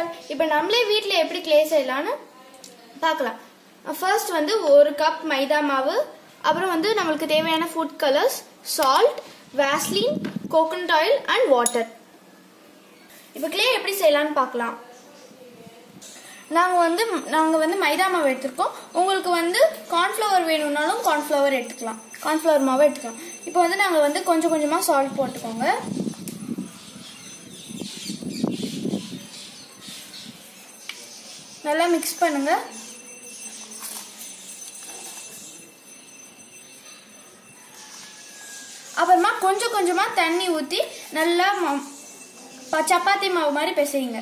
இப்போ நம்மளே வீட்டில் எப்படி க்ளே செய்யலாம்னு பார்க்கலாம் ஃபர்ஸ்ட் வந்து ஒரு கப் மைதா மாவு அப்புறம் வந்து நம்மளுக்கு தேவையான food colours salt vaseline coconut oil and water இப்போ க்ளே எப்படி செய்யலாம்னு பார்க்கலாம் நாங்கள் வந்து நாங்கள் வந்து மைதா மாவு எடுத்திருக்கோம் உங்களுக்கு வந்து கார்ன்ஃப்ளவர் வேணும்னாலும் கார்ன்ஃப்ளவர் எடுத்துக்கலாம் கார்ன்ஃப்ளவர் மாவு எடுத்துக்கலாம் இப்போ வந்து நாங்கள் வந்து கொஞ்சம் கொஞ்சமாக சால்ட் போட்டுக்கோங்க நல்லா மிக்ஸ் பண்ணுங்க அப்புறமா கொஞ்சம் கொஞ்சமா தண்ணி ஊத்தி நல்லா ம- ப- சப்பாத்தி மாவு மாதிரி பிசையுங்க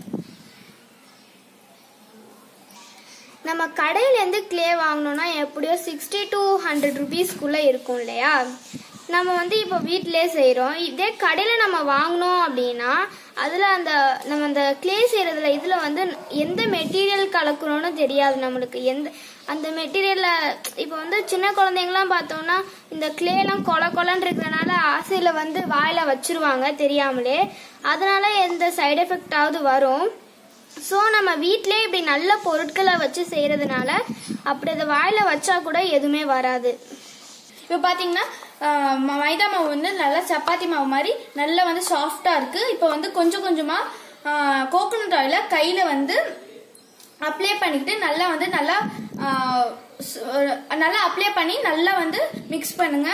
நம்ம கடையிலேருந்து க்ளே வாங்கினோம்னா எப்படியோ சிக்ஸ்டி டு ஹண்ட்ரட் ருபீஸ்க்குள்ளே இருக்கும் இல்லையா நம்ம வந்து இப்போ வீட்டிலே செய்கிறோம் இதே கடையில் நம்ம வாங்கினோம் அப்படின்னா அதில் அந்த நம்ம அந்த க்ளே செய்கிறதுல இதில் வந்து எந்த மெட்டீரியல் கலக்கணும்னு தெரியாது நம்மளுக்கு எந்த அந்த மெட்டீரியலில் இப்போ வந்து சின்ன குழந்தைங்களாம் பார்த்தோம்னா இந்த க்ளேலாம் கொல கொலன்னு இருக்கிறனால ஆசையில் வந்து வாயில் வச்சிருவாங்க தெரியாமலே அதனால எந்த சைடு எஃபெக்டாவது வரும் ஸோ நம்ம வீட்டிலே இப்படி நல்ல பொருட்களை வச்சு செய்யறதுனால அப்படி அதை வாயில வச்சா கூட எதுவுமே வராது இப்போ பார்த்தீங்கன்னா ஆஹ், ம- மைதா மாவு வந்து நல்லா சப்பாத்தி மாவு மாதிரி நல்லா வந்து சாஃப்டாக இருக்கு இப்போ வந்து கொஞ்சம் கொஞ்சமாக கோகனட் ஆயிலை கையில் வந்து அப்ளை பண்ணிக்கிட்டு நல்லா வந்து நல்லா ஆஹ், ஸ்- நல்லா அப்ளை பண்ணி நல்லா வந்து மிக்ஸ் பண்ணுங்க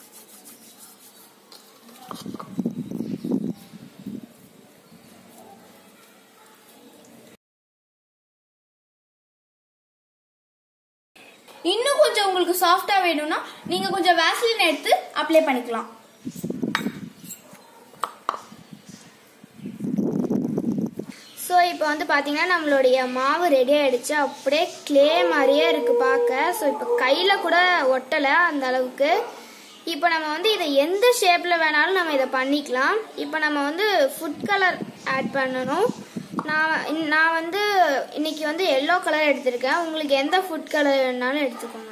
இன்னும் கொஞ்சம் உங்களுக்கு சாஃப்டா வேணும்னா நீங்க கொஞ்சம் வேஸ்லின் எடுத்து அப்ளை பண்ணிக்கலாம் ஸோ இப்போ வந்து பார்த்தீங்கன்னா நம்மளுடைய மாவு ரெடி ஆயிடுச்சு அப்படியே க்ளே மாதிரியே இருக்கு பார்க்க ஸோ இப்போ கையில் கூட ஒட்டலை அந்த அளவுக்கு இப்போ நம்ம வந்து இதை எந்த ஷேப்பில் வேணாலும் நம்ம இதை பண்ணிக்கலாம் இப்போ நம்ம வந்து ஃபுட் கலர் ஆட் பண்ணணும் நான் இன்- நான் வந்து இன்னைக்கு வந்து எல்லோ கலர் எடுத்திருக்கேன் உங்களுக்கு எந்த ஃபுட் கலர் வேணாலும் எடுத்துக்கோங்க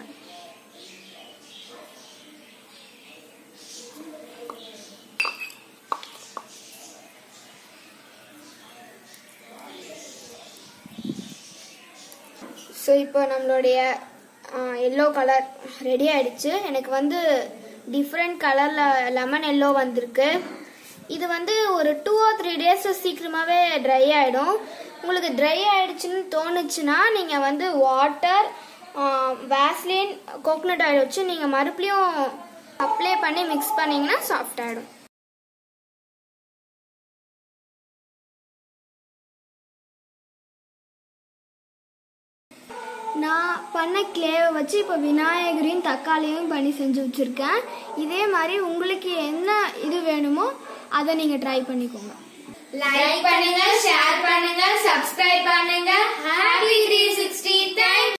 ஸோ இப்போ நம்மளுடைய எல்லோ கலர் ரெடி ஆயிடுச்சு எனக்கு வந்து டிஃப்ரெண்ட் கலரில் லெமன் எல்லோ வந்திருக்கு இது வந்து ஒரு டூ ஆர் த்ரீ டேஸ் சீக்கிரமாகவே ட்ரை ஆகிடும் உங்களுக்கு ட்ரை ஆயிடுச்சுன்னு தோணுச்சுன்னா நீங்கள் வந்து வாட்டர் வேஸ்லின் கோகனட் ஆயில் வச்சு நீங்கள் மறுபடியும் அப்ளை பண்ணி மிக்ஸ் பண்ணிங்கன்னா சாஃப்ட் ஆகிடும் நான் பண்ண கிளேவை வச்சு இப்போ விநாயகரையும் தக்காளியும் பண்ணி செஞ்சு வச்சுருக்கேன் இதே மாதிரி உங்களுக்கு என்ன இது வேணுமோ அதை நீங்கள் ட்ரை பண்ணிக்கோங்க லைக் பண்ணுங்க ஷேர் பண்ணுங்க சப்ஸ்கிரைப் பண்ணுங்க ஹாப்பி த்ரீ சிக்ஸ்டி தேங்க்